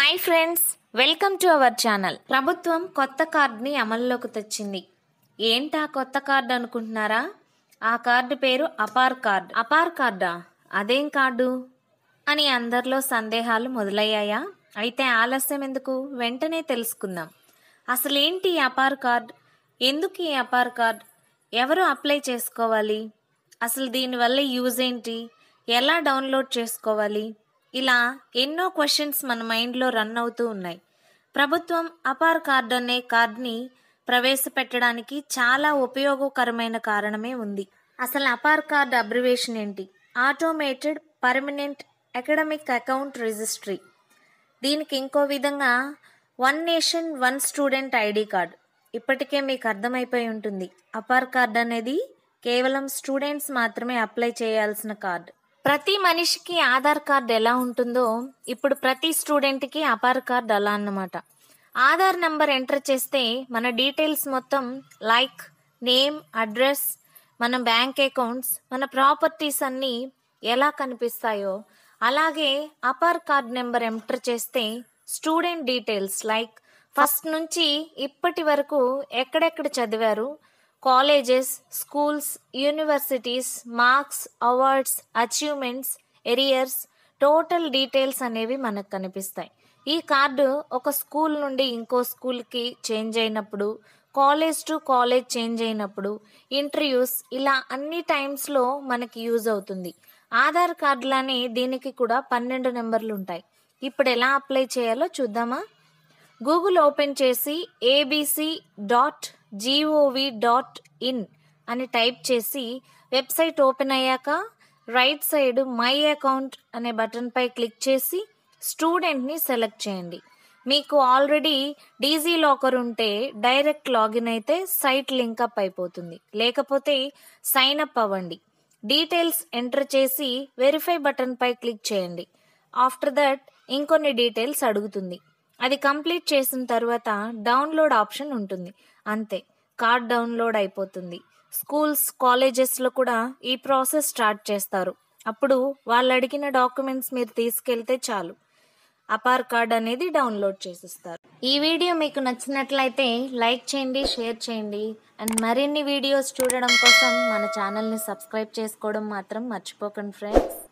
hi friends welcome to our channel ప్రభుత్వం కొత్త కార్డుని అమల్లోకి తెచ్చింది ఏంటా కొత్త కార్డు అనుకుంటున్నారా ఆ కార్డు పేరు అపార్ కార్డ్ అపార్ కార్డా అదేం కార్డు అని అందరిలో సందేహాలు మొదలయ్యాయా అయితే ఆలస్యం ఎందుకు వెంటనే తెలుసుకుందాం అసలేంటి ఈ అపార్ కార్డ్ ఎందుకు ఈ అపార్ కార్డ్ ఎవరు అప్లై చేసుకోవాలి అసలు దీనివల్ల యూజ్ ఏంటి ఎలా డౌన్లోడ్ చేసుకోవాలి ఇలా ఎన్నో క్వశ్చన్స్ మన మైండ్లో రన్ అవుతూ ఉన్నాయి ప్రభుత్వం అపార్ కార్డ్ అనే కార్డ్ని ప్రవేశపెట్టడానికి చాలా ఉపయోగకరమైన కారణమే ఉంది అసలు అపార్ కార్డ్ అబ్రివేషన్ ఏంటి automated permanent academic account registry దీనికి ఇంకో విధంగా one nation one student ID card ఇప్పటికే మీకు అర్థమైపోయి ఉంటుంది అపార్ కార్డ్ అనేది కేవలం స్టూడెంట్స్ మాత్రమే అప్లై చేయాల్సిన కార్డ్ ప్రతి మనిషికి ఆధార్ కార్డ్ ఎలా ఉంటుందో ఇప్పుడు ప్రతి స్టూడెంట్కి అపార్ కార్డ్ అలా అన్నమాట ఆధార్ నంబర్ ఎంటర్ చేస్తే మన డీటెయిల్స్ మొత్తం లైక్ నేమ్ అడ్రస్ మన బ్యాంక్ అకౌంట్స్ మన ప్రాపర్టీస్ అన్నీ ఎలా కనిపిస్తాయో అలాగే అపార్ కార్డ్ నెంబర్ ఎంటర్ చేస్తే స్టూడెంట్ డీటెయిల్స్ లైక్ ఫస్ట్ నుంచి ఇప్పటి వరకు ఎక్కడెక్కడ చదివారు colleges schools universities marks awards achievements arrears total details అనేవి మనకు కనిపిస్తాయి ఈ కార్డు ఒక స్కూల్ నుండి ఇంకో స్కూల్కి చేంజ్ అయినప్పుడు కాలేజ్ టు కాలేజ్ చేంజ్ అయినప్పుడు ఇంటర్వ్యూస్ ఇలా అన్ని టైమ్స్లో మనకి యూజ్ అవుతుంది ఆధార్ కార్డులానే దీనికి కూడా పన్నెండు నెంబర్లు ఉంటాయి ఇప్పుడు ఎలా అప్లై చేయాలో చూద్దామా గూగుల్ ఓపెన్ చేసి A B C dot G O V dot in అని టైప్ చేసి వెబ్సైట్ ఓపెన్ అయ్యాక రైట్ సైడ్ మై అకౌంట్ అనే బటన్పై క్లిక్ చేసి స్టూడెంట్ని సెలెక్ట్ చేయండి మీకు ఆల్రెడీ డీజీ లాకర్ ఉంటే డైరెక్ట్ లాగిన్ అయితే సైట్ లింకప్ అయిపోతుంది లేకపోతే సైన్ అప్ అవ్వండి డీటెయిల్స్ ఎంటర్ చేసి వెరిఫై బటన్పై క్లిక్ చేయండి ఆఫ్టర్ దట్ ఇంకొన్ని డీటెయిల్స్ అడుగుతుంది అది కంప్లీట్ చేసిన తర్వాత డౌన్లోడ్ ఆప్షన్ ఉంటుంది అంతే కార్డ్ డౌన్లోడ్ అయిపోతుంది స్కూల్స్ కాలేజెస్లో కూడా ఈ ప్రాసెస్ స్టార్ట్ చేస్తారు అప్పుడు వాళ్ళు అడిగిన డాక్యుమెంట్స్ మీరు తీసుకెళ్తే చాలు అపార్ కార్డ్ అనేది డౌన్లోడ్ చేసిస్తారు ఈ వీడియో మీకు నచ్చినట్లయితే లైక్ చేయండి షేర్ చేయండి అండ్ మరిన్ని వీడియోస్ చూడడం కోసం మన ఛానల్ని సబ్స్క్రైబ్ చేసుకోవడం మాత్రం మర్చిపోకండి ఫ్రెండ్స్